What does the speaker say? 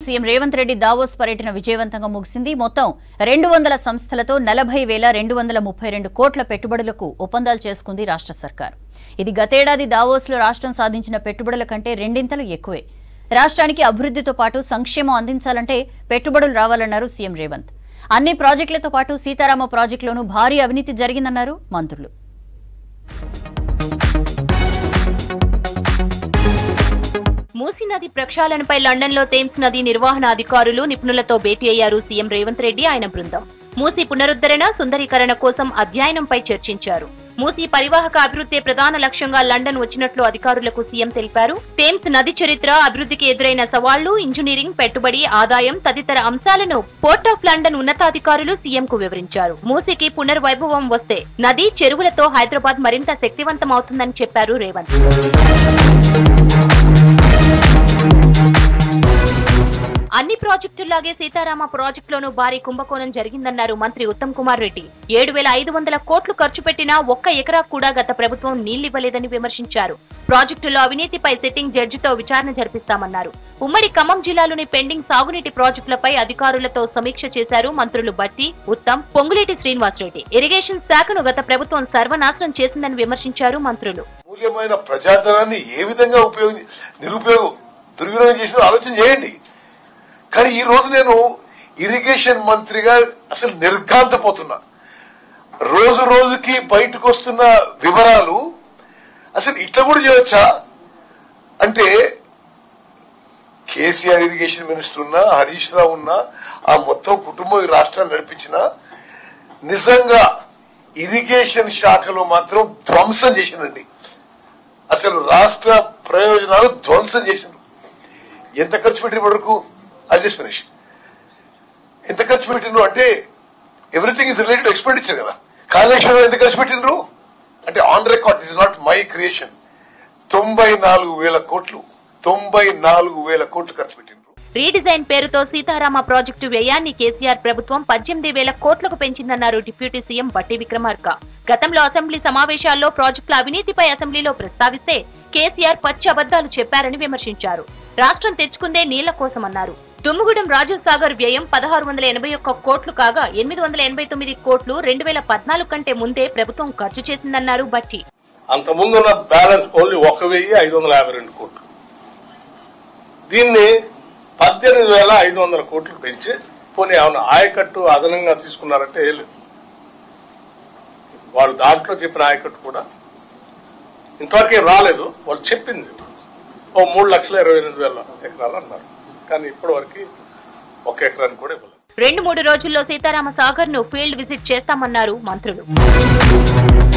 CM Revanth Reddy Davos పర్యటన విజయవంతంగా ముగిసింది మొత్తం రెండు వందల సంస్థలతో నలభై వేల రెండు వందల ముప్పై రెండు కోట్ల పెట్టుబడులకు ఒప్పందాలు చేసుకుంది రాష్ట్ర సర్కార్ ఇది గతేడాది దావోస్లో రాష్ట్రం సాధించిన పెట్టుబడుల కంటే రెండింతలు ఎక్కువే రాష్ట్రానికి అభివృద్ధితో పాటు సంక్షేమం అందించాలంటే పెట్టుబడులు రావాలన్నారు సీఎం రేవంత్ అన్ని ప్రాజెక్టులతో పాటు సీతారామ ప్రాజెక్టులోనూ భారీ అవినీతి జరిగిందన్నారు మంత్రులు మూసీ నది ప్రక్షాళనపై లండన్లో థేమ్స్ నది నిర్వహణ అధికారులు నిపుణులతో భేటీ అయ్యారు సీఎం రేవంత్ రెడ్డి ఆయన బృందం మూసీ పునరుద్ధరణ సుందరీకరణ కోసం అధ్యయనంపై చర్చించారు మూసీ పరివాహక అభివృద్ధి ప్రధాన లక్ష్యంగా లండన్ వచ్చినట్లు అధికారులకు సీఎం తెలిపారు థేమ్స్ నది చరిత్ర అభివృద్ధికి ఎదురైన సవాళ్లు ఇంజనీరింగ్ పెట్టుబడి ఆదాయం తదితర అంశాలను పోర్ట్ ఆఫ్ లండన్ ఉన్నతాధికారులు సీఎం కు వివరించారు మూసీకి పునర్వైభవం వస్తే నది చెరువులతో హైదరాబాద్ మరింత శక్తివంతం అవుతుందని చెప్పారు రేవంత్ అన్ని ప్రాజెక్టుల్లాగే సీతారామ ప్రాజెక్టులోనూ భారీ కుంభకోణం జరిగిందన్నారు మంత్రి ఉత్తమ్ కుమార్ రెడ్డి ఏడు వేల ఐదు వందల కోట్లు ఖర్చు పెట్టినా ఒక్క ఎకరా కూడా గత ప్రభుత్వం నీళ్లివ్వలేదని విమర్శించారు ప్రాజెక్టులో అవినీతిపై సిట్టింగ్ జడ్జితో విచారణ జరిపిస్తామన్నారు ఉమ్మడి ఖమ్మం జిల్లాలోని పెండింగ్ సాగునీటి ప్రాజెక్టులపై అధికారులతో సమీక్ష చేశారు మంత్రులు బట్టి ఉత్తమ్ పొంగులేటి శ్రీనివాసరెడ్డి ఇరిగేషన్ శాఖను గత ప్రభుత్వం సర్వనాశనం చేసిందని విమర్శించారు మంత్రులు మూల్యమైన ప్రజాధనాన్ని ఏ విధంగా ఉపయోగం నిరుపయోగం దుర్వినియోగం చేసిన ఆలోచన చేయండి కానీ ఈ రోజు నేను ఇరిగేషన్ మంత్రిగా అసలు నిర్ఘాంతపోతున్నా రోజు రోజుకి బయటకు వస్తున్న వివరాలు అసలు ఇట్లా కూడా చేయవచ్చా అంటే కేసీఆర్ ఇరిగేషన్ మినిస్టర్ ఉన్నా హరీష్ రావు ఉన్నా ఆ మొత్తం కుటుంబం ఈ రాష్ట్రాన్ని నడిపించిన నిజంగా ఇరిగేషన్ శాఖలో మాత్రం ధ్వంసం చేసిందండి అసలు రాష్ట్ర ప్రయోజనాలు ధ్వంసం చేసింది ఎంత ఖర్చు పెట్టిన వరకు అది జస్ట్ ఫినిష్ ఎంత ఖర్చు పెట్టిండ్రు అంటే ఎవ్రీథింగ్ ఇస్ రిలేటెడ్ ఎక్స్పెండిచర్ కదా కాళేశ్వరం ఎంత ఖర్చు పెట్టిండ్రు అంటే on record is not my creation తొంభై నాలుగు వేల కోట్లు తొంభై నాలుగు వేల కోట్లు ఖర్చు పెట్టిండ్రు రీడిజైన్ పేరుతో సీతారామ ప్రాజెక్టు వ్యయాన్ని కేసీఆర్ ప్రభుత్వం పద్దెనిమిది వేల కోట్లకు పెంచిందన్నారు డిప్యూటీ సీఎం బట్టి విక్రమార్క గతంలో అసెంబ్లీ సమావేశాల్లో ప్రాజెక్టుల అవినీతిపై అసెంబ్లీలో ప్రస్తావిస్తే కేసీఆర్ పచ్చి అబద్దాలు చెప్పారని విమర్శించారు రాష్ట్రం తెచ్చుకుందే నీళ్ల కోసమన్నారు దుమ్ముగూడెం రాజీవ్ సాగర్ వ్యయం పదహారు వందల ఎనభై ఒక్క కోట్లు కాగా ఎనిమిది వందల ఎనభై తొమ్మిది కోట్లు రెండు వేల పద్నాలుగు కంటే ముందే ప్రభుత్వం ఖర్చు చేసిందన్నారు బట్టి అంతకుముందు ఉన్న బ్యాలెన్స్ ఓన్లీ ఒక వెయ్యి ఐదు వందల యాభై రెండు కోట్లు దీన్ని పద్దెనిమిది వేల ఐదు వందల కోట్లు పెంచి పోనీ ఏమన్నా ఆయకట్టు అదనంగా తీసుకున్నారంటే ఏం లేదు వాళ్ళు దాంట్లో చెప్పిన ఆయకట్టు కూడా ఇంతవరకు ఏం రాలేదు వాళ్ళు చెప్పింది ఓ మూడు లక్షల ఇరవై ఎనిమిది వేల ఎకరాలు అన్నారు కానీ ఇప్పటి వరకు ఒక ఎకరాన్ని కూడా ఇవ్వలేదు రెండు మూడు రోజుల్లో సీతారామ సాగర్ ను ఫీల్డ్ విజిట్ చేస్తామన్నారు మంత్రులు